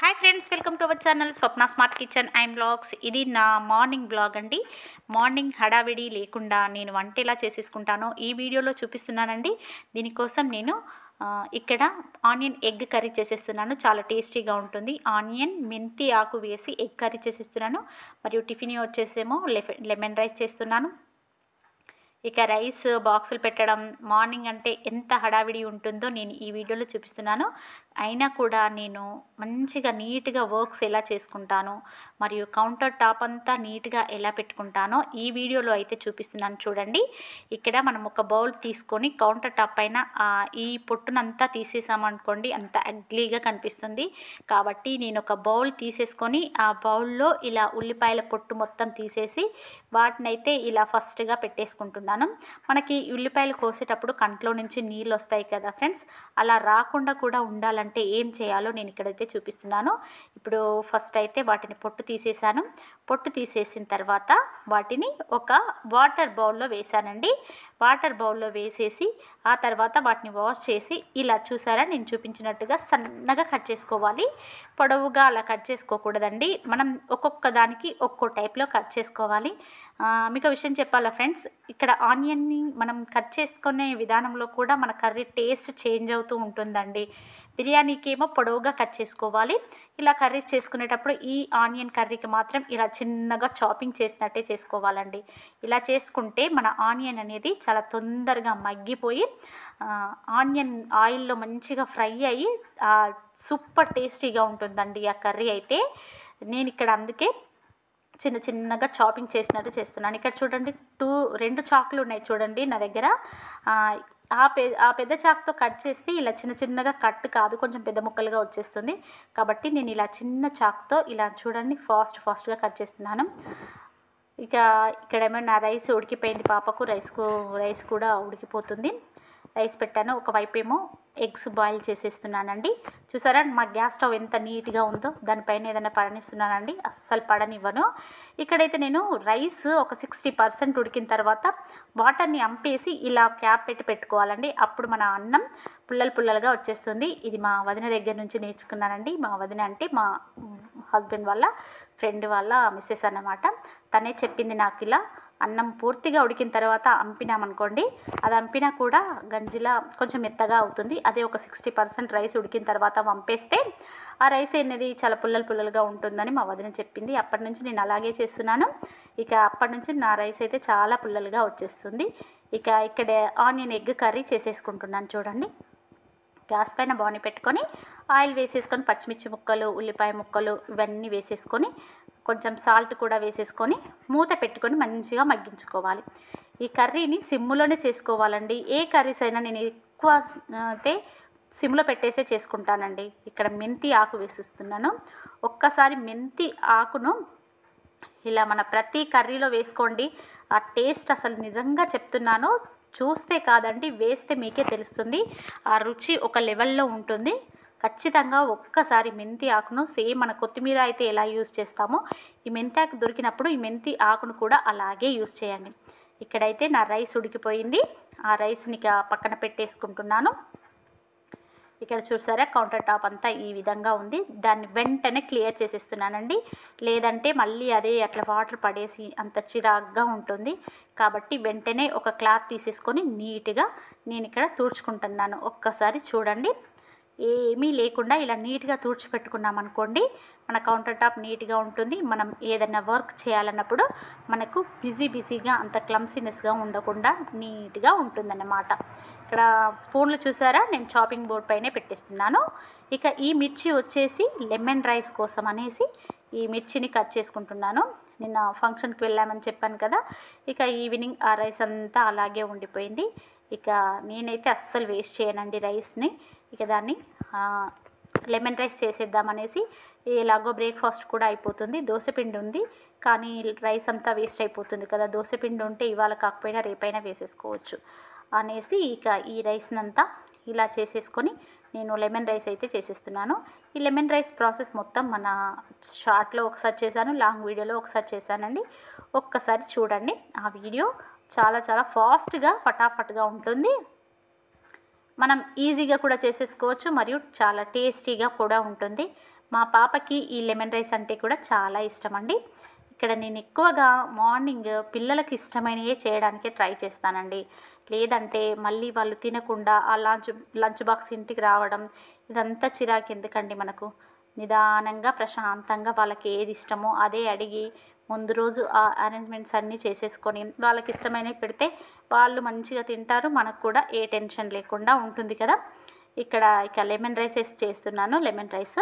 hi friends welcome to our channel Swapna smart kitchen and blogs ఇది నా morning blog అండి morning హడావిడి లేకుండా నేను వంట ఎలా చేసేసుకుంటానో ఈ వీడియోలో చూపిస్తున్నానండి దీనికోసం నేను ఆ, ఇక్కడ ఆనియన్ ఎగ్ కర్రీ చేసేస్తున్నాను చాలా టేస్టీగా ఉంటుంది ఆనియన్ మెంతి ఆకు వేసి ఎగ్ కర్రీ చేసేస్తున్నాను మరియు టిఫిన్ వచ్చేసేమో లెఫ- లెమన్ రైస్ చేస్తున్నాను ఇక రైస్ బాక్సులు పెట్టడం మార్నింగ్ అంటే ఎంత హడావిడి ఉంటుందో నేను ఈ వీడియోలో చూపిస్తున్నాను అయినా కూడా నేను మంచిగా నీట్గా వర్క్స్ ఎలా చేసుకుంటాను మరియు కౌంటర్ టాప్ అంతా నీట్గా ఎలా పెట్టుకుంటానో ఈ వీడియోలో అయితే చూపిస్తున్నాను చూడండి ఇక్కడ మనం ఒక బౌల్ తీసుకొని కౌంటర్ టాప్ పైన ఆ, ఈ పొట్టునంతా తీసేసామనుకోండి అంత అగ్లీగా కనిపిస్తుంది కాబట్టి నేను ఒక బౌల్ తీసేసుకొని ఆ బౌల్లో ఇలా ఉల్లిపాయల పొట్టు మొత్తం తీసేసి వాటినైతే ఇలా ఫస్ట్గా పెట్టేసుకుంటున్నాను మనకి ఉల్లిపాయలు కోసేటప్పుడు కంట్లో నుంచి నీళ్ళు వస్తాయి కదా ఫ్రెండ్స్ అలా రాకుండా కూడా ఉండాలంటే ఏం చేయాలో నేను ఇక్కడైతే చూపిస్తున్నాను ఇప్పుడు ఫస్ట్ అయితే వాటిని పొట్టు తీసేసాను పొట్టు తీసేసిన తర్వాత వాటిని ఒక వాటర్ బౌల్లో వేసానండి వాటర్ బౌల్లో వేసేసి ఆ తర్వాత వాటిని వాష్ చేసి ఇలా చూసారా నేను చూపించినట్టుగా సన్నగా కట్ చేసుకోవాలి పొడవుగా అలా కట్ చేసుకోకూడదండి మనం ఒక్కొక్క దానికి ఒక్కో టైప్లో కట్ చేసుకోవాలి ఆ, మీకు ఒక విషయం చెప్పాలా ఫ్రెండ్స్ ఇక్కడ ఆనియన్ని మనం కట్ చేసుకునే విధానంలో కూడా మన కర్రీ టేస్ట్ చేంజ్ అవుతూ ఉంటుందండి బిర్యానీకి ఏమో పొడవుగా కట్ చేసుకోవాలి ఇలా కర్రీస్ చేసుకునేటప్పుడు ఈ ఆనియన్ కర్రీకి మాత్రం ఇలా చిన్నగా చాపింగ్ చేసినట్టే చేసుకోవాలండి ఇలా చేసుకుంటే మన ఆనియన్ అనేది చాలా తొందరగా మగ్గిపోయి ఆ, ఆనియన్ ఆయిల్లో మంచిగా ఫ్రై అయ్యి ఆ, సూపర్ టేస్టీగా ఉంటుందండి ఆ కర్రీ అయితే నేను ఇక్కడ అందుకే చిన్న చిన్నగా చాపింగ్ చేసినట్టు చేస్తున్నాను ఇక్కడ చూడండి టూ రెండు చాకులు ఉన్నాయి చూడండి నా దగ్గర ఆ, ఆ పె ఆ పెద్ద చాకుతో కట్ చేస్తే ఇలా చిన్న చిన్నగా కట్ కాదు కొంచెం పెద్ద ముక్కలుగా వచ్చేస్తుంది కాబట్టి నేను ఇలా చిన్న చాకుతో ఇలా చూడండి ఫాస్ట్ ఫాస్ట్గా కట్ చేస్తున్నాను ఇక ఇక్కడేమో నా రైస్ ఉడికిపోయింది పాపకు రైస్కు రైస్ కూడా ఉడికిపోతుంది రైస్ పెట్టాను ఒకవైపు ఏమో ఎగ్స్ బాయిల్ చేసేస్తున్నానండి చూసారా మా గ్యాస్ స్టవ్ ఎంత నీట్గా ఉందో దానిపైన ఏదైనా పడనిస్తున్నానండి అస్సలు పడనివ్వను ఇక్కడైతే నేను రైస్ ఒక సిక్స్టీ పర్సెంట్ ఉడికిన తర్వాత వాటర్ని అంపేసి ఇలా క్యాప్ పెట్టి పెట్టుకోవాలండి అప్పుడు మన అన్నం పుల్లలు పుల్లలుగా వచ్చేస్తుంది ఇది మా వదిన దగ్గర నుంచి నేర్చుకున్నానండి మా వదిన అంటే మా హస్బెండ్ వాళ్ళ ఫ్రెండ్ వాళ్ళ మిస్సెస్ అన్నమాట తనే చెప్పింది నాకు ఇలా అన్నం పూర్తిగా ఉడికిన తర్వాత అంపినామనుకోండి అది అంపినా కూడా గంజిలా కొంచెం మెత్తగా అవుతుంది అదే ఒక సిక్స్టీ పర్సెంట్ రైస్ ఉడికిన తర్వాత వంపేస్తే ఆ రైస్ అనేది చాలా పుల్లలు పుల్లలుగా ఉంటుందని మా వదిన చెప్పింది అప్పటి నుంచి నేను అలాగే చేస్తున్నాను ఇక అప్పటి నుంచి నా రైస్ అయితే చాలా పుల్లలుగా వచ్చేస్తుంది ఇక ఇక్కడ ఆనియన్ ఎగ్ కర్రీ చేసేసుకుంటున్నాను చూడండి గ్యాస్ పైన బాణీ పెట్టుకొని ఆయిల్ వేసేసుకొని పచ్చిమిర్చి ముక్కలు ఉల్లిపాయ ముక్కలు ఇవన్నీ వేసేసుకొని కొంచెం సాల్ట్ కూడా వేసేసుకొని మూత పెట్టుకొని మంచిగా మగ్గించుకోవాలి ఈ కర్రీని సిమ్ములోనే చేసుకోవాలండి ఏ కర్రీస్ అయినా నేను ఎక్కువ అయితే సిమ్లో పెట్టేసే చేసుకుంటానండి ఇక్కడ మెంతి ఆకు వేసిస్తున్నాను ఒక్కసారి మెంతి ఆకును ఇలా మన ప్రతి కర్రీలో వేసుకోండి ఆ టేస్ట్ అసలు నిజంగా చెప్తున్నాను చూస్తే కాదండి వేస్తే మీకే తెలుస్తుంది ఆ రుచి ఒక లెవెల్లో ఉంటుంది ఖచ్చితంగా ఒక్కసారి మెంతి ఆకును సేమ్ మన కొత్తిమీర అయితే ఎలా యూజ్ చేస్తామో ఈ మెంతి ఆకు దొరికినప్పుడు ఈ మెంతి ఆకును కూడా అలాగే యూజ్ చేయండి ఇక్కడైతే నా రైస్ ఉడికిపోయింది ఆ రైస్ని ఇక పక్కన పెట్టేసుకుంటున్నాను ఇక్కడ చూసారా కౌంటర్ టాప్ అంతా ఈ విధంగా ఉంది దాన్ని వెంటనే క్లియర్ చేసేస్తున్నానండి లేదంటే మళ్ళీ అదే అట్లా వాటర్ పడేసి అంత చిరాగ్గా ఉంటుంది కాబట్టి వెంటనే ఒక క్లాత్ తీసేసుకొని నీట్గా నేను ఇక్కడ తుడుచుకుంటున్నాను ఒక్కసారి చూడండి ఏమీ లేకుండా ఇలా నీట్గా తుడిచిపెట్టుకున్నాం అనుకోండి మన కౌంటర్ టాప్ నీట్గా ఉంటుంది మనం ఏదైనా వర్క్ చేయాలన్నప్పుడు మనకు బిజీ బిజీగా అంత క్లమ్సీనెస్గా ఉండకుండా నీట్గా ఉంటుందన్నమాట ఇక్కడ స్పూన్లు చూసారా నేను చాపింగ్ బోర్డ్ పైనే పెట్టేస్తున్నాను ఇక ఈ మిర్చి వచ్చేసి లెమన్ రైస్ కోసం అనేసి ఈ మిర్చిని కట్ చేసుకుంటున్నాను నిన్న ఫంక్షన్కి వెళ్ళామని చెప్పాను కదా ఇక ఈవినింగ్ ఆ రైస్ అంతా అలాగే ఉండిపోయింది ఇక నేనైతే అస్సలు వేస్ట్ చేయనండి రైస్ని ఇక దాన్ని ఆ, లెమన్ రైస్ చేసేద్దామనేసి ఎలాగో బ్రేక్ఫాస్ట్ కూడా అయిపోతుంది దోశపిండి ఉంది కానీ రైస్ అంతా వేస్ట్ అయిపోతుంది కదా దోశపిండి ఉంటే ఇవాళ కాకపోయినా రేపైనా వేసేసుకోవచ్చు అనేసి ఇక ఈ రైస్నంతా ఇలా చేసేసుకొని నేను లెమన్ రైస్ అయితే చేసేస్తున్నాను ఈ లెమన్ రైస్ ప్రాసెస్ మొత్తం మన షార్ట్లో ఒకసారి చేశాను లాంగ్ వీడియోలో ఒకసారి చేశానండి ఒక్కసారి చూడండి ఆ వీడియో చాలా చాలా ఫాస్ట్గా ఫటాఫట్గా ఉంటుంది మనం ఈజీగా కూడా చేసేసుకోవచ్చు మరియు చాలా టేస్టీగా కూడా ఉంటుంది మా పాపకి ఈ లెమన్ రైస్ అంటే కూడా చాలా ఇష్టం అండి ఇక్కడ నేను ఎక్కువగా మార్నింగ్ పిల్లలకి ఇష్టమైనవే చేయడానికి ట్రై చేస్తానండి లేదంటే మళ్ళీ వాళ్ళు తినకుండా ఆ లంచ్ లంచ్ బాక్స్ ఇంటికి రావడం ఇదంతా చిరాకు ఎందుకండి మనకు నిదానంగా ప్రశాంతంగా వాళ్ళకి ఏది ఇష్టమో అదే అడిగి ముందు రోజు ఆ అరేంజ్మెంట్స్ అన్నీ చేసేసుకొని వాళ్ళకి ఇష్టమైనవి పెడితే వాళ్ళు మంచిగా తింటారు మనకు కూడా ఏ టెన్షన్ లేకుండా ఉంటుంది కదా ఇక్కడ ఇక లెమన్ రైస్ వేసి చేస్తున్నాను లెమన్ రైస్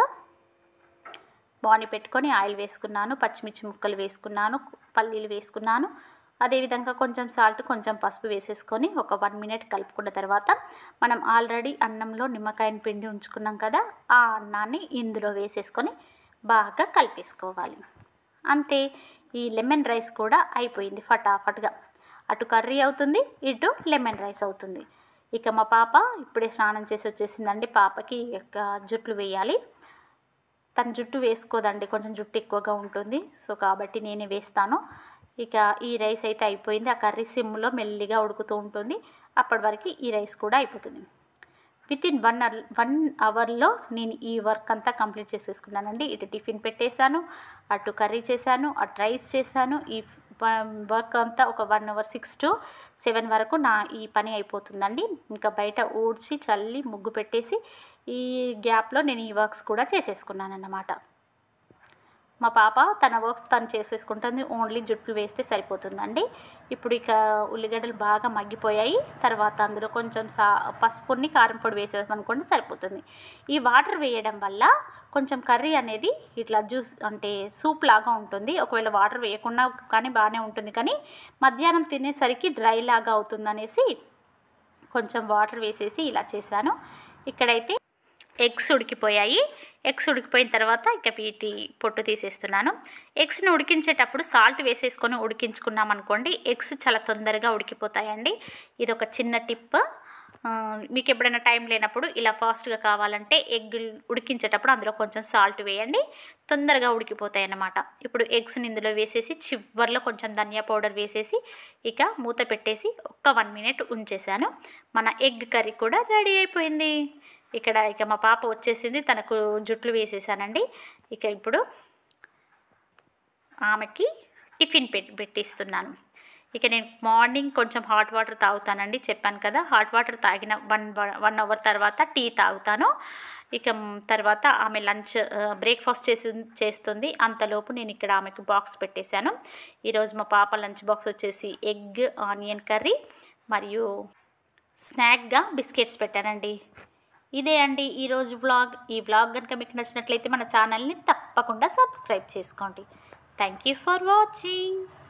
బాణీ పెట్టుకొని ఆయిల్ వేసుకున్నాను పచ్చిమిర్చి ముక్కలు వేసుకున్నాను పల్లీలు వేసుకున్నాను అదేవిధంగా కొంచెం సాల్ట్ కొంచెం పసుపు వేసేసుకొని ఒక వన్ మినిట్ కలుపుకున్న తర్వాత మనం ఆల్రెడీ అన్నంలో నిమ్మకాయని పిండి ఉంచుకున్నాం కదా ఆ అన్నాన్ని ఇందులో వేసేసుకొని బాగా కలిపేసుకోవాలి అంతే ఈ లెమన్ రైస్ కూడా అయిపోయింది ఫటాఫట్గా అటు కర్రీ అవుతుంది ఇటు లెమన్ రైస్ అవుతుంది ఇక మా పాప ఇప్పుడే స్నానం చేసి వచ్చేసిందండి పాపకి ఇక జుట్లు వేయాలి తన జుట్టు వేసుకోదండి కొంచెం జుట్టు ఎక్కువగా ఉంటుంది సో కాబట్టి నేనే వేస్తాను ఇక ఈ రైస్ అయితే అయిపోయింది ఆ కర్రీ సిమ్లో మెల్లిగా ఉడుకుతూ ఉంటుంది అప్పటి వరకు ఈ రైస్ కూడా అయిపోతుంది with in one hour one అవర్లో నేను ఈ వర్క్ అంతా కంప్లీట్ చేసేసుకున్నానండి ఇటు టిఫిన్ పెట్టేశాను అటు కర్రీ చేశాను అటు రైస్ చేశాను ఈ వర్క్ అంతా ఒక one hour six to seven వరకు నా ఈ పని అయిపోతుందండి ఇంకా బయట ఊడ్చి చల్లి ముగ్గు పెట్టేసి ఈ గ్యాప్లో నేను ఈ వర్క్స్ కూడా చేసేసుకున్నాను అన్నమాట మా పాప తన వర్క్స్ తను చేసేసుకుంటుంది ఓన్లీ జుట్లు వేస్తే సరిపోతుందండి ఇప్పుడు ఇక ఉల్లిగడ్డలు బాగా మగ్గిపోయాయి తర్వాత అందులో కొంచెం సా పసుపుని కారం పొడి వేసేమనుకోండి సరిపోతుంది ఈ వాటర్ వేయడం వల్ల కొంచెం కర్రీ అనేది ఇట్లా జ్యూస్ అంటే సూప్ లాగా ఉంటుంది ఒకవేళ వాటర్ వేయకుండా కానీ బాగానే ఉంటుంది కానీ మధ్యాహ్నం తినేసరికి డ్రై లాగా అవుతుందనేసి కొంచెం వాటర్ వేసేసి ఇలా చేశాను ఇక్కడైతే ఎగ్స్ ఉడికిపోయాయి ఎగ్స్ ఉడికిపోయిన తర్వాత ఇక వీటి పొట్టు తీసేస్తున్నాను ఎగ్స్ని ఉడికించేటప్పుడు సాల్ట్ వేసేసుకొని ఉడికించుకున్నాం అనుకోండి ఎగ్స్ చాలా తొందరగా ఉడికిపోతాయండి ఇది ఒక చిన్న టిప్ ఆ, మీకు ఎప్పుడైనా టైం లేనప్పుడు ఇలా ఫాస్ట్గా కావాలంటే ఎగ్ ఉడికించేటప్పుడు అందులో కొంచెం సాల్ట్ వేయండి తొందరగా ఉడికిపోతాయి అన్నమాట ఇప్పుడు ఎగ్స్ని ఇందులో వేసేసి చివర్లో కొంచెం ధనియా పౌడర్ వేసేసి ఇక మూత పెట్టేసి ఒక్క వన్ మినిట్ ఉంచేసాను మన ఎగ్ కర్రీ కూడా రెడీ అయిపోయింది ఇక్కడ ఇక మా పాప వచ్చేసింది తనకు జుట్లు వేసేసానండి ఇక ఇప్పుడు ఆమెకి టిఫిన్ పెట్టి పెట్టిస్తున్నాను ఇక నేను మార్నింగ్ కొంచెం హాట్ వాటర్ తాగుతానండి చెప్పాను కదా హాట్ వాటర్ తాగిన వన్ వన్ అవర్ తర్వాత టీ తాగుతాను ఇక మ్, తర్వాత ఆమె లంచ్ బ్రేక్ఫాస్ట్ చేసి చేస్తుంది అంతలోపు నేను ఇక్కడ ఆమెకు బాక్స్ పెట్టేశాను ఈరోజు మా పాప లంచ్ బాక్స్ వచ్చేసి ఎగ్ ఆనియన్ కర్రీ మరియు స్నాక్గా బిస్కెట్స్ పెట్టానండి ఇదే అండి ఈరోజు వ్లాగ్ ఈ వ్లాగ్ కనుక మీకు నచ్చినట్లయితే మన ఛానల్ని తప్పకుండా సబ్స్క్రైబ్ చేసుకోండి థ్యాంక్ యూ ఫర్ వాచింగ్